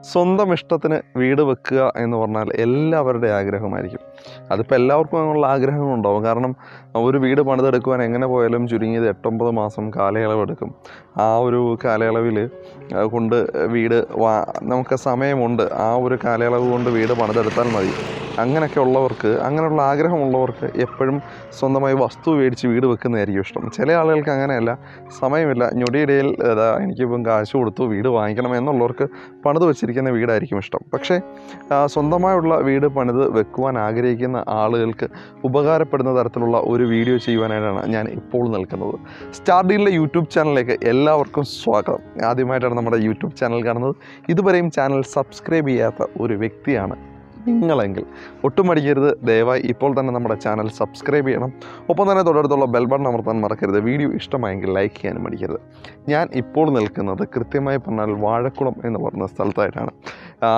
സ്വന്തം ഇഷ്ടത്തിന് വീട് വെക്കുക എന്ന് പറഞ്ഞാൽ എല്ലാവരുടെ ആഗ്രഹമായിരിക്കും അതിപ്പോൾ എല്ലാവർക്കും അങ്ങനെയുള്ള ആഗ്രഹങ്ങളുണ്ടാവും കാരണം ഒരു വീട് പണിതെടുക്കുവാൻ എങ്ങനെ പോയാലും ചുരുങ്ങിയത് എട്ടൊമ്പത് മാസം കാലയളവെടുക്കും ആ ഒരു കാലയളവിൽ കൊണ്ട് വീട് വാ നമുക്ക് സമയമുണ്ട് ആ ഒരു കാലയളവ് കൊണ്ട് വീട് പണിതെടുത്താൽ മതി അങ്ങനെയൊക്കെ ഉള്ളവർക്ക് അങ്ങനെയുള്ള ആഗ്രഹമുള്ളവർക്ക് എപ്പോഴും സ്വന്തമായി വസ്തു മേടിച്ച് വീട് വെക്കുന്നതായിരിക്കും ഇഷ്ടം ചില ആളുകൾക്ക് അങ്ങനെയല്ല സമയമില്ല ഞൊടിയിടയിൽ അതാ എനിക്കിപ്പം കാശ് കൊടുത്തു വീട് വാങ്ങിക്കണം എന്നുള്ളവർക്ക് പണിത് വെച്ചിരിക്കുന്ന വീടായിരിക്കും ഇഷ്ടം പക്ഷേ ആ, സ്വന്തമായുള്ള വീട് പണിത് വെക്കുവാൻ ആഗ്രഹിക്കുന്ന ആളുകൾക്ക് ഉപകാരപ്പെടുന്ന തരത്തിലുള്ള ഒരു വീഡിയോ ചെയ്യുവാനായിട്ടാണ് ഞാൻ ഇപ്പോൾ നിൽക്കുന്നത് സ്റ്റാർ ഡീലിൻ്റെ യൂട്യൂബ് ചാനലിലേക്ക് എല്ലാവർക്കും സ്വാഗതം ആദ്യമായിട്ടാണ് നമ്മുടെ യൂട്യൂബ് ചാനൽ കാണുന്നത് ഇതുവരെയും ചാനൽ സബ്സ്ക്രൈബ് ചെയ്യാത്ത ഒരു വ്യക്തിയാണ് നിങ്ങളെങ്കിൽ ഒട്ടും മടിക്കരുത് ദയവായി ഇപ്പോൾ തന്നെ നമ്മുടെ ചാനൽ സബ്സ്ക്രൈബ് ചെയ്യണം ഒപ്പം തന്നെ തൊട്ടടുത്തുള്ള ബെൽ ബട്ടൺ അമർത്താൻ മറക്കരുത് വീഡിയോ ഇഷ്ടമായെങ്കിൽ ലൈക്ക് ചെയ്യാനും മടിക്കരുത് ഞാൻ ഇപ്പോൾ നിൽക്കുന്നത് കൃത്യമായി പറഞ്ഞാൽ വാഴക്കുളം എന്ന് പറയുന്ന സ്ഥലത്തായിട്ടാണ് ആ,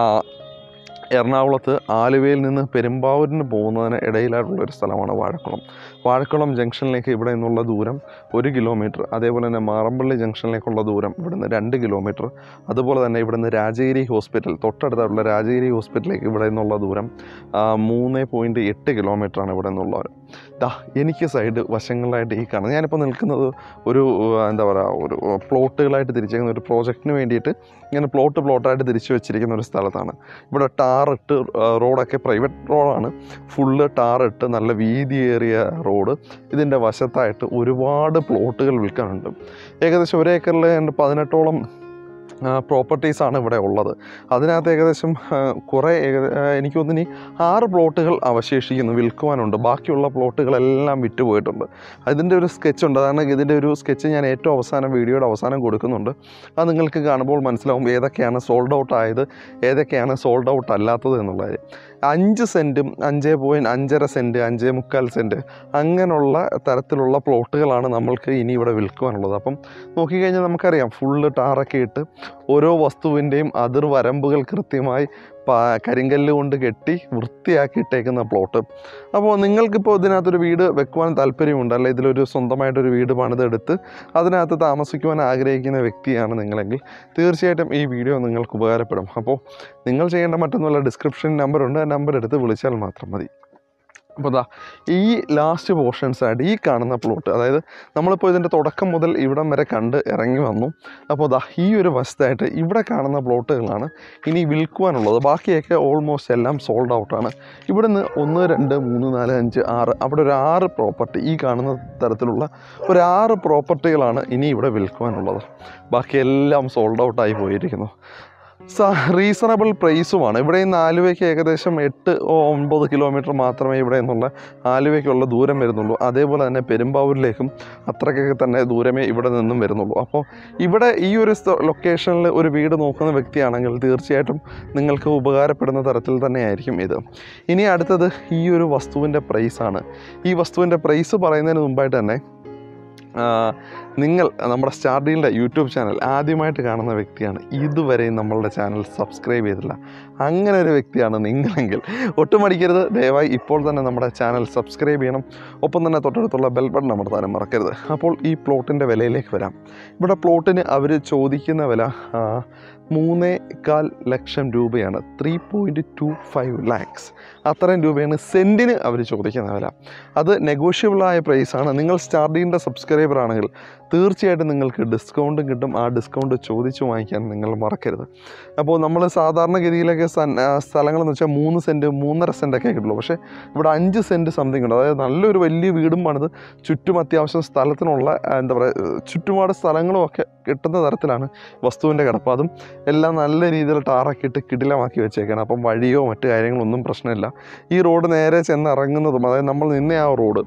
എറണാകുളത്ത് ആലുവയിൽ നിന്ന് പെരുമ്പാവൂരിന് പോകുന്നതിന് ഇടയിലായിട്ടുള്ള ഒരു സ്ഥലമാണ് വാഴക്കുളം വാഴക്കുളം ജംഗ്ഷനിലേക്ക് ഇവിടെ നിന്നുള്ള ദൂരം ഒരു കിലോമീറ്റർ അതേപോലെ തന്നെ മാറമ്പള്ളി ജംഗ്ഷനിലേക്കുള്ള ദൂരം ഇവിടുന്ന് രണ്ട് കിലോമീറ്റർ അതുപോലെ തന്നെ ഇവിടുന്ന് രാജഗിരി ഹോസ്പിറ്റൽ തൊട്ടടുത്തുള്ള രാജഗിരി ഹോസ്പിറ്റലിലേക്ക് ഇവിടെ നിന്നുള്ള ദൂരം ആ, മൂന്ന് പോയിൻറ്റ് എട്ട് കിലോമീറ്ററാണ് ഇവിടെ നിന്നുള്ളത് ദാ എനിക്ക് സൈഡ് വശങ്ങളിലായിട്ട് ഈ കാണുന്നത് ഞാനിപ്പോൾ നിൽക്കുന്നത് ഒരു ആ, എന്താ പറയുക ഒരു പ്ലോട്ടുകളായിട്ട് തിരിച്ചേക്കുന്ന ഒരു പ്രോജക്റ്റിന് വേണ്ടിയിട്ട് ഇങ്ങനെ പ്ലോട്ട് പ്ലോട്ടായിട്ട് തിരിച്ചു വെച്ചിരിക്കുന്ന ഒരു സ്ഥലത്താണ് ഇവിടെ ടാറിട്ട് റോഡൊക്കെ പ്രൈവറ്റ് റോഡാണ് ഫുള്ള് ടാറിട്ട് നല്ല വീതിയേറിയ റോഡ് ഇതിൻ്റെ വശത്തായിട്ട് ഒരുപാട് പ്ലോട്ടുകൾ വിൽക്കാനുണ്ട് ഏകദേശം ഒരു ഏക്കറിൽ എൻ്റെ പതിനെട്ടോളം പ്രോപ്പർട്ടീസാണ് ഇവിടെ ഉള്ളത് അതിനകത്ത് ഏകദേശം ആ, കുറേ ഏക- ആ, എനിക്ക് തോന്നുന്നു ഇനി ആറ് പ്ലോട്ടുകൾ അവശേഷിക്കുന്നു വിൽക്കുവാനുണ്ട് ബാക്കിയുള്ള പ്ലോട്ടുകളെല്ലാം വിറ്റുപോയിട്ടുണ്ട് അതിൻ്റെ ഒരു സ്കെച്ച് ഉണ്ട് അതാണ് ഇതിൻ്റെ ഒരു സ്കെച്ച് ഞാൻ ഏറ്റവും അവസാനം വീഡിയോയുടെ അവസാനം കൊടുക്കുന്നുണ്ട് അത് നിങ്ങൾക്ക് കാണുമ്പോൾ മനസ്സിലാവും ഏതൊക്കെയാണ് സോൾഡ് ഔട്ട് ആയത് ഏതൊക്കെയാണ് സോൾഡ് ഔട്ട് അല്ലാത്തത് എന്നുള്ളത് അഞ്ച് സെൻറ്റും അഞ്ച് പോയിൻറ്റ് അഞ്ചര സെൻറ്റ് അഞ്ചേ മുക്കാൽ സെൻറ്റ് അങ്ങനെയുള്ള തരത്തിലുള്ള പ്ലോട്ടുകളാണ് നമ്മൾക്ക് ഇനി ഇവിടെ വിൽക്കുവാനുള്ളത് അപ്പം നോക്കിക്കഴിഞ്ഞാൽ നമുക്കറിയാം ഫുള്ള് ടാറൊക്കെ ഇട്ട് ഓരോ വസ്തുവിൻ്റെയും അതിർ വരമ്പുകൾ കൃത്യമായി പാ കരിങ്കല്ല് കൊണ്ട് കെട്ടി വൃത്തിയാക്കി ഇട്ടേക്കുന്ന പ്ലോട്ട് അപ്പോൾ നിങ്ങൾക്കിപ്പോൾ ഇതിനകത്തൊരു വീട് വെക്കുവാൻ താല്പര്യമുണ്ട് അല്ലെ ഇതിലൊരു സ്വന്തമായിട്ടൊരു വീട് പണിതെടുത്ത് അതിനകത്ത് താമസിക്കുവാൻ ആഗ്രഹിക്കുന്ന വ്യക്തിയാണ് നിങ്ങളെങ്കിൽ തീർച്ചയായിട്ടും ഈ വീഡിയോ നിങ്ങൾക്ക് ഉപകാരപ്പെടും അപ്പോൾ നിങ്ങൾ ചെയ്യേണ്ട മറ്റൊന്നുമല്ല ഡിസ്ക്രിപ്ഷൻ നമ്പറുണ്ട് ആ നമ്പർ എടുത്ത് വിളിച്ചാൽ മാത്രം മതി അപ്പോൾ ദാ ഈ ലാസ്റ്റ് പോർഷൻസ് ആയിട്ട് ഈ കാണുന്ന പ്ലോട്ട് അതായത് നമ്മളിപ്പോൾ ഇതിൻ്റെ തുടക്കം മുതൽ ഇവിടം വരെ കണ്ട് ഇറങ്ങി വന്നു അപ്പോൾ ദാ ഈ ഒരു വശത്തായിട്ട് ഇവിടെ കാണുന്ന പ്ലോട്ടുകളാണ് ഇനി വിൽക്കുവാനുള്ളത് ബാക്കിയൊക്കെ ഓൾമോസ്റ്റ് എല്ലാം സോൾഡ് ഔട്ടാണ് ഇവിടുന്ന് ഒന്ന് രണ്ട് മൂന്ന് നാല് അഞ്ച് ആറ് അവിടെ ഒരു ആറ് പ്രോപ്പർട്ടി ഈ കാണുന്ന തരത്തിലുള്ള ഒരു ആറ് പ്രോപ്പർട്ടികളാണ് ഇനി ഇവിടെ വിൽക്കുവാനുള്ളത് ബാക്കിയെല്ലാം സോൾഡ് ഔട്ടായി പോയിരിക്കുന്നു സ റീസണബിൾ പ്രൈസുമാണ് ഇവിടെ നിന്ന് ആലുവയ്ക്ക് ഏകദേശം എട്ട് ഓ ഒൻപത് കിലോമീറ്റർ മാത്രമേ ഇവിടെ നിന്നുള്ള ആലുവയ്ക്കുള്ള ദൂരം വരുന്നുള്ളൂ അതേപോലെ തന്നെ പെരുമ്പാവൂരിലേക്കും അത്രയ്ക്കൊക്കെ തന്നെ ദൂരമേ ഇവിടെ നിന്നും വരുന്നുള്ളൂ അപ്പോൾ ഇവിടെ ഈ ഒരു ലൊക്കേഷനിൽ ഒരു വീട് നോക്കുന്ന വ്യക്തിയാണെങ്കിൽ തീർച്ചയായിട്ടും നിങ്ങൾക്ക് ഉപകാരപ്പെടുന്ന തരത്തിൽ തന്നെയായിരിക്കും ഇത് ഇനി അടുത്തത് ഈ ഒരു വസ്തുവിൻ്റെ പ്രൈസാണ് ഈ വസ്തുവിൻ്റെ പ്രൈസ് പറയുന്നതിന് മുമ്പായിട്ട് തന്നെ ആ, നിങ്ങൾ നമ്മുടെ സ്റ്റാർ ഡീലിൻ്റെ യൂട്യൂബ് ചാനൽ ആദ്യമായിട്ട് കാണുന്ന വ്യക്തിയാണ് ഇതുവരെയും നമ്മളുടെ ചാനൽ സബ്സ്ക്രൈബ് ചെയ്തില്ല അങ്ങനെ ഒരു വ്യക്തിയാണ് നിങ്ങളെങ്കിൽ ഒട്ടും മടിക്കരുത് ദയവായി ഇപ്പോൾ തന്നെ നമ്മുടെ ചാനൽ സബ്സ്ക്രൈബ് ചെയ്യണം ഒപ്പം തന്നെ തൊട്ടടുത്തുള്ള ബെൽ ബട്ടൺ അമർത്താനും മറക്കരുത് അപ്പോൾ ഈ പ്ലോട്ടിൻ്റെ വിലയിലേക്ക് വരാം ഇവിടെ പ്ലോട്ടിന് അവർ ചോദിക്കുന്ന വില ആ, മൂന്നേ കാൽ ലക്ഷം രൂപയാണ് three point two five lakhs അത്രയും രൂപയാണ് സെൻറ്റിന് അവർ ചോദിക്കുന്ന വില അത് നെഗോഷ്യബിളായ പ്രൈസാണ് നിങ്ങൾ സ്റ്റാർഡീൻ്റെ സബ്സ്ക്രൈബർ ആണെങ്കിൽ തീർച്ചയായിട്ടും നിങ്ങൾക്ക് ഡിസ്കൗണ്ടും കിട്ടും ആ ഡിസ്കൗണ്ട് ചോദിച്ചു വാങ്ങിക്കാൻ നിങ്ങൾ മറക്കരുത് അപ്പോൾ നമ്മൾ സാധാരണഗതിയിലൊക്കെ സൻ- ആ, സ്ഥലങ്ങളെന്ന് വെച്ചാൽ മൂന്ന് സെൻറ്റ് മൂന്നര സെൻറ്റൊക്കെ കിട്ടുള്ളൂ പക്ഷേ ഇവിടെ അഞ്ച് സെൻറ്റ് സംതിങ് ഉണ്ട് അതായത് നല്ലൊരു വലിയ വീടും പണിത് ചുറ്റും അത്യാവശ്യം സ്ഥലത്തിനുള്ള ആ, എന്താ പറയുക ചുറ്റുപാട് സ്ഥലങ്ങളും ഒക്കെ കിട്ടുന്ന തരത്തിലാണ് വസ്തുവിൻ്റെ കിടപ്പ് അതും എല്ലാം നല്ല രീതിയിൽ ടാറൊക്കെ ഇട്ട് കിടിലമാക്കി വെച്ചേക്കാണ് അപ്പം വഴിയോ മറ്റു കാര്യങ്ങളൊന്നും പ്രശ്നമില്ല ഈ റോഡ് നേരെ ചെന്ന് ഇറങ്ങുന്നതും അതായത് നമ്മൾ നിന്ന ആ റോഡ്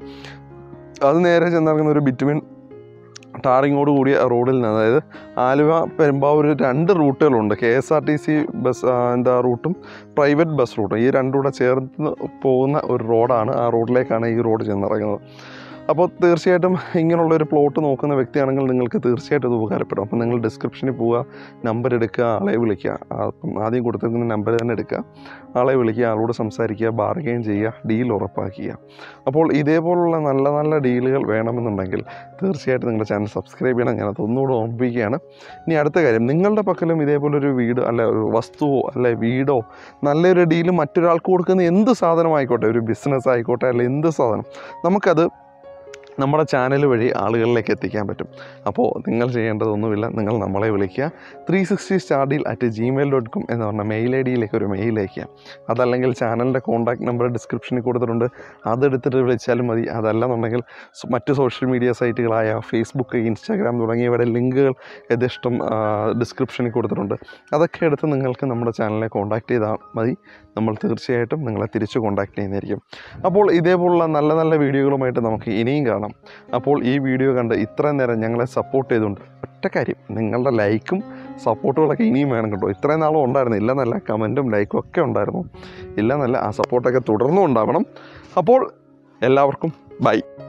അത് നേരെ ചെന്നിറങ്ങുന്ന ഒരു ബിറ്റ്വീൻ ടാറിങ്ങോട് കൂടിയ റോഡിൽ നിന്ന് അതായത് ആലുവ പെരുമ്പാവൂർ രണ്ട് റൂട്ടുകളുണ്ട് K S R T C bus ആ, എന്താ റൂട്ടും പ്രൈവറ്റ് ബസ് റൂട്ടും ഈ രണ്ടും കൂടെ ചേർന്ന് പോകുന്ന ഒരു റോഡാണ് ആ റോഡിലേക്കാണ് ഈ റോഡ് ചെന്നിറങ്ങുന്നത് അപ്പോൾ തീർച്ചയായിട്ടും ഇങ്ങനെയുള്ളൊരു പ്ലോട്ട് നോക്കുന്ന വ്യക്തിയാണെങ്കിൽ നിങ്ങൾക്ക് തീർച്ചയായിട്ടും ഇത് ഉപകാരപ്പെടും അപ്പോൾ നിങ്ങൾ ഡിസ്ക്രിപ്ഷനിൽ പോവുക നമ്പർ എടുക്കുക ആളെ വിളിക്കുക ആ, അപ്പം ആദ്യം കൊടുത്തിരിക്കുന്ന നമ്പർ തന്നെ എടുക്കുക ആളെ വിളിക്കുക ആളോട് സംസാരിക്കുക ബാർഗെയിൻ ചെയ്യുക ഡീൽ ഉറപ്പാക്കുക അപ്പോൾ ഇതേപോലുള്ള നല്ല നല്ല ഡീലുകൾ വേണമെന്നുണ്ടെങ്കിൽ തീർച്ചയായിട്ടും നിങ്ങളുടെ ചാനൽ സബ്സ്ക്രൈബ് ചെയ്യണം ഞാനത് ഒന്നുകൂടെ ഓർമ്മിപ്പിക്കുകയാണ് ഇനി അടുത്ത കാര്യം നിങ്ങളുടെ പക്കലും ഇതേപോലൊരു വീട് അല്ല ഒരു വസ്തുവോ അല്ലെ വീടോ നല്ലൊരു ഡീല് മറ്റൊരാൾക്ക് കൊടുക്കുന്ന എന്ത് സാധനമായിക്കോട്ടെ ഒരു ബിസിനസ് ആയിക്കോട്ടെ അല്ല എന്ത് സാധനം നമുക്കത് നമ്മുടെ ചാനൽ വഴി ആളുകളിലേക്ക് എത്തിക്കാൻ പറ്റും അപ്പോൾ നിങ്ങൾ ചെയ്യേണ്ടതൊന്നുമില്ല നിങ്ങൾ നമ്മളെ വിളിക്കുക three sixty star deal at Gmail dot com എന്ന് പറഞ്ഞ മെയിൽ ഐ ഡിയിലേക്ക് ഒരു മെയിൽ അയക്കുക അതല്ലെങ്കിൽ ചാനലിൻ്റെ കോൺടാക്ട് നമ്പർ ഡിസ്ക്രിപ്ഷനിൽ കൊടുത്തിട്ടുണ്ട് അതെടുത്തിട്ട് വിളിച്ചാലും മതി അതല്ലെന്നുണ്ടെങ്കിൽ സ് മറ്റ് സോഷ്യൽ മീഡിയ സൈറ്റുകളായ ഫേസ്ബുക്ക് ഇൻസ്റ്റാഗ്രാം തുടങ്ങിയവയുടെ ലിങ്കുകൾ യഥേഷ്ടം ഡിസ്ക്രിപ്ഷനിൽ കൊടുത്തിട്ടുണ്ട് അതൊക്കെ എടുത്ത് നിങ്ങൾക്ക് നമ്മുടെ ചാനലിനെ കോൺടാക്ട് ചെയ്താൽ മതി നമ്മൾ തീർച്ചയായിട്ടും നിങ്ങളെ തിരിച്ച് കോൺടാക്ട് ചെയ്യുന്നതായിരിക്കും അപ്പോൾ ഇതേപോലുള്ള നല്ല നല്ല വീഡിയോകളുമായിട്ട് നമുക്ക് ഇനിയും കാണാം അപ്പോൾ ഈ വീഡിയോ കണ്ട് ഇത്രയും നേരം ഞങ്ങളെ സപ്പോർട്ട് ചെയ്തുകൊണ്ട് ഒറ്റ കാര്യം നിങ്ങളുടെ ലൈക്കും സപ്പോർട്ടുകളൊക്കെ ഇനിയും വേണം കേട്ടോ ഇത്രയും നാളും ഉണ്ടായിരുന്നു ഇല്ലെന്നല്ല കമൻറ്റും ലൈക്കും ഒക്കെ ഉണ്ടായിരുന്നു ഇല്ലെന്നല്ല ആ സപ്പോർട്ടൊക്കെ തുടർന്നും ഉണ്ടാവണം അപ്പോൾ എല്ലാവർക്കും ബൈ